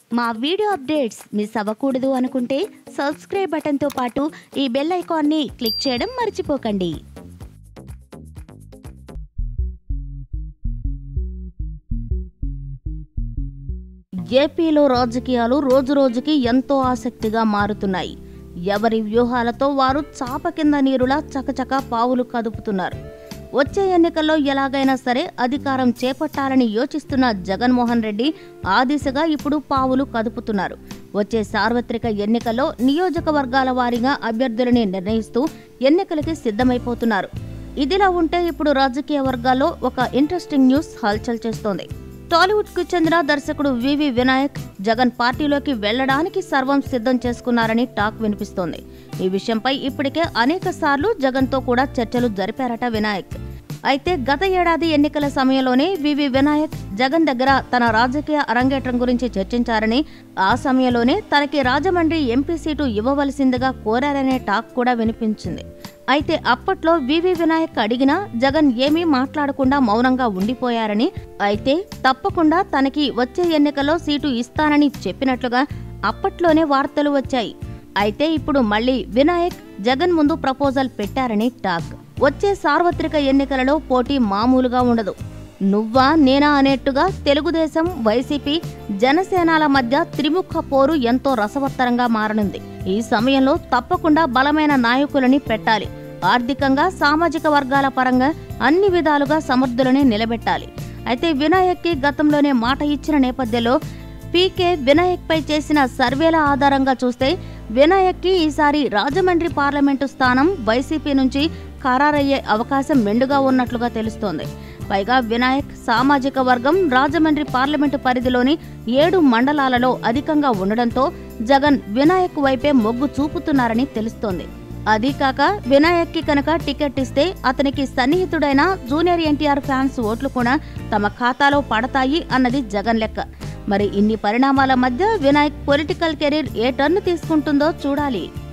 మా video updates miss అవ్వకూడదు అనుకుంటే సబ్స్క్రైబ్ బటన్తో పాటు ఈ బెల్ ఐకాన్ని క్లిక్ చేయడం మర్చిపోకండి ఏపీలో రాజకీయాలు రోజురోజుకి ఎంతో ఆసక్తిగా మారుతున్నాయి ఎవరి వ్యూహాలతో వారు చాప కింద నీరులా చకచక పావులు కదుపుతున్నారు వచ్చే ఎన్నికల్లో ఎలాగైనా సరే అధికారం చేపట్టాలని యోచిస్తున్న జగన్మోహన్ రెడ్డి ఆ దిశగా ఇప్పుడు పావులు కదుపుతున్నారు వచ్చే సార్వత్రిక ఎన్నికల్లో నియోజకవర్గాల వారీగా అభ్యర్థులని నిర్ణయిస్తూ ఎన్నికలకి సిద్ధమైపోతున్నారు ఇదిలా ఉంటే ఇప్పుడు రాజకీయ వర్గాల్లో ఒక ఇంట్రెస్టింగ్ న్యూస్ హల్చల్ చేస్తోంది టాలీవుడ్ కు చెందిన దర్శకుడు వివి వినాయక్ జగన్ పార్టీలోకి వెళ్లడానికి సర్వం సిద్ధం చేసుకున్నారని టాక్ వినిపిస్తోంది ఈ విషయంపై ఇప్పటికే అనేక సార్లు జగన్ తో కూడా చర్చలు జరిపారట వినాయక్ అయితే గత ఏడాది ఎన్నికల సమయంలోనే వివి వినాయక్ జగన్ దగ్గర తన రాజకీయ అరంగేట్రం గురించి చర్చించారని ఆ సమయంలోనే తనకి రాజమండ్రి ఎంపీ సీటు ఇవ్వవలసిందిగా కోరారనే టాక్ కూడా వినిపించింది అయితే అప్పట్లో వివి వినాయక్ అడిగినా జగన్ ఏమీ మాట్లాడకుండా మౌనంగా ఉండిపోయారని అయితే తప్పకుండా తనకి వచ్చే ఎన్నికల్లో సీటు ఇస్తానని చెప్పినట్లుగా అప్పట్లోనే వార్తలు వచ్చాయి అయితే ఇప్పుడు మళ్ళీ వినాయక్ జగన్ ముందు ప్రపోజల్ పెట్టారని టాక్ వచ్చే సార్వత్రిక ఎన్నికలలో పోటీ మామూలుగా ఉండదు నువ్వా నేనా అనేట్టుగా తెలుగుదేశం వైసీపీ జనసేనాల మధ్య త్రిముఖ పోరు ఎంతో రసవత్తరంగా మారనుంది ఈ సమయంలో తప్పకుండా బలమైన నాయకులని పెట్టాలి ఆర్థికంగా సామాజిక వర్గాల పరంగా అన్ని విధాలుగా సమర్థులని నిలబెట్టాలి అయితే వినాయక్కి గతంలోనే మాట ఇచ్చిన నేపథ్యంలో పీకే వినాయక్ పై చేసిన సర్వేల ఆధారంగా చూస్తే వినాయక్కి ఈసారి రాజమండ్రి పార్లమెంటు స్థానం వైసీపీ నుంచి ఖరారయ్యే అవకాశం మెండుగా ఉన్నట్లుగా తెలుస్తోంది పైగా వినాయక్ సామాజిక వర్గం రాజమండ్రి పార్లమెంటు పరిధిలోని ఏడు మండలాలలో అధికంగా ఉండడంతో జగన్ వినాయక్ వైపే మొగ్గు చూపుతున్నారని తెలుస్తోంది అదీ కాక వినాయక్కి కనుక టికెట్ ఇస్తే అతనికి సన్నిహితుడైన జూనియర్ ఎన్టీఆర్ ఫ్యాన్స్ ఓట్లు కూడా తమ ఖాతాలో పడతాయి అన్నది జగన్ లెక్క మరి ఇన్ని పరిణామాల మధ్య వినాయక్ పొలిటికల్ కెరీర్ ఏ టర్న్ తీసుకుంటుందో చూడాలి